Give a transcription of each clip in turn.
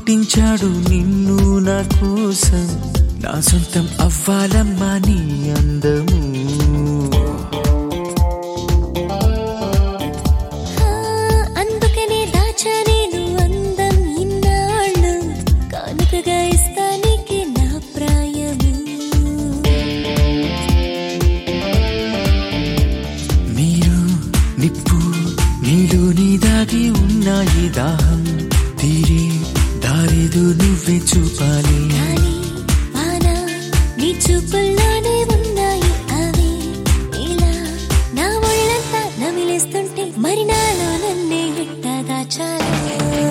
పుట్టించాడు నిన్ను నా కోసం నా సొంతం అవ్వాలమ్మా నీ అందము ఆ, అందుకనే దాచా నేను అందం ఇన్నాళ్ళు కానుకగా ఇస్తానికి నా ప్రాయము నీరు నిప్పు నీలో నీ దాగి ఉన్నాయి దాహం తీరే దారేదో నువ్వే చూపాలి గాలి వాన నీ చూపుల్లోనే ఉన్నాయి అవి ఇలా నా ఒళ్ళంతా నమిలేస్తుంటే మరి నాలో నన్నే ఎట్టా దాచాలో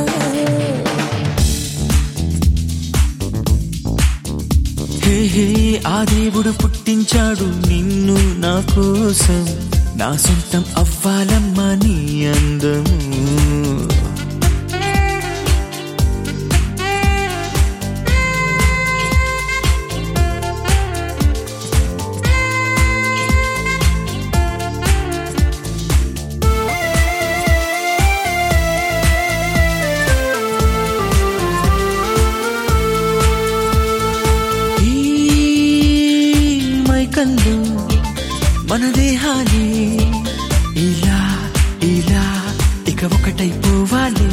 హే హే ఆ దేవుడు పుట్టించాడు నిన్ను నా కోసం నా సొంతం అవ్వాలమ్మా నీ అందము ఈ మైకంలో మన దేహాలే ఇలా ఇలా ఇక ఒకటైపోవాలి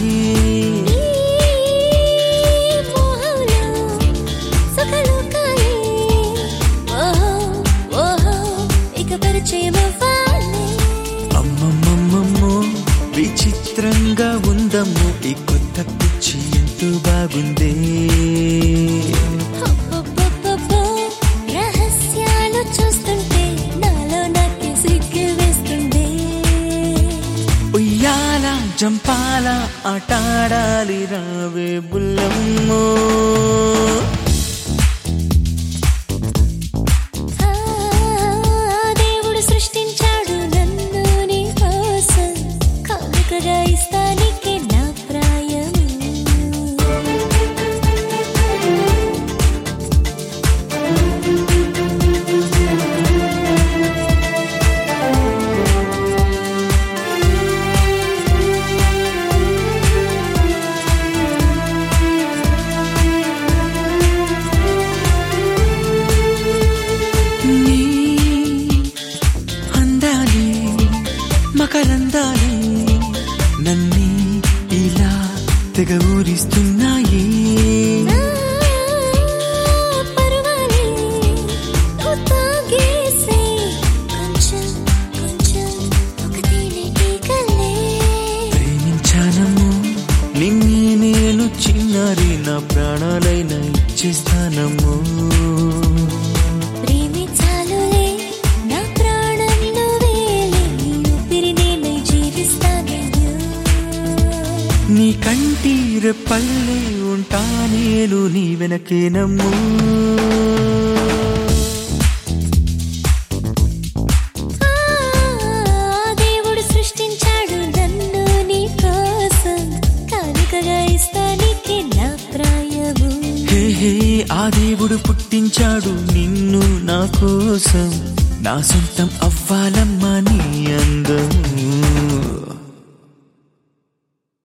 మోహంలో సుఖలోకాలే ఓహో ఓహో ఇక పరిచయం అవ్వాలి అమ్మమ్మమ్మమ్మో విచిత్రంగా ఉందమ్మో ఈ కొత్త పిచ్చి ఎంతో బాగుందే అబ్బబ్బబ్బబ్బో, రహస్యాలు చూస్తుంటే నాలో నాకే సిగ్గు వేస్తుంది ఉయ్యాల జంపాల ఆటాడాలి రావే బుల్లమ్మో ఆ, దేవుడు సృష్టించాడు నన్ను నీ కోసం కానుకగా ఇస్తానికి నా ప్రాయము నీ అందాలే మకరందాలే నన్నే ఇలా తెగ ఊరిస్తున్నాయి నా పర్వాలే నువ్వు తాగేసే కొంచెం కొంచెం ఒక తేనెటీగలే ప్రేమించానము నిన్నే నేను చిన్నారి నా ప్రాణాలైన ఇచ్చేస్తానము ప్రేమించాలులే నా ప్రాణం నువ్వేలే నీ ఊపిరి నేనై జీవిస్తాను నీ కంటి రెప్పల్లే ఉంటా నేను నీ వెనకేనమ్ము ఆ, దేవుడు సృష్టించాడు నన్ను నీ కోసం కానుకగా ఇస్తానికి నా ప్రాయము హే హే ఆ దేవుడు పుట్టించాడు నిన్ను నా కోసం నా సొంతం అవ్వాలమ్మా నీ అందము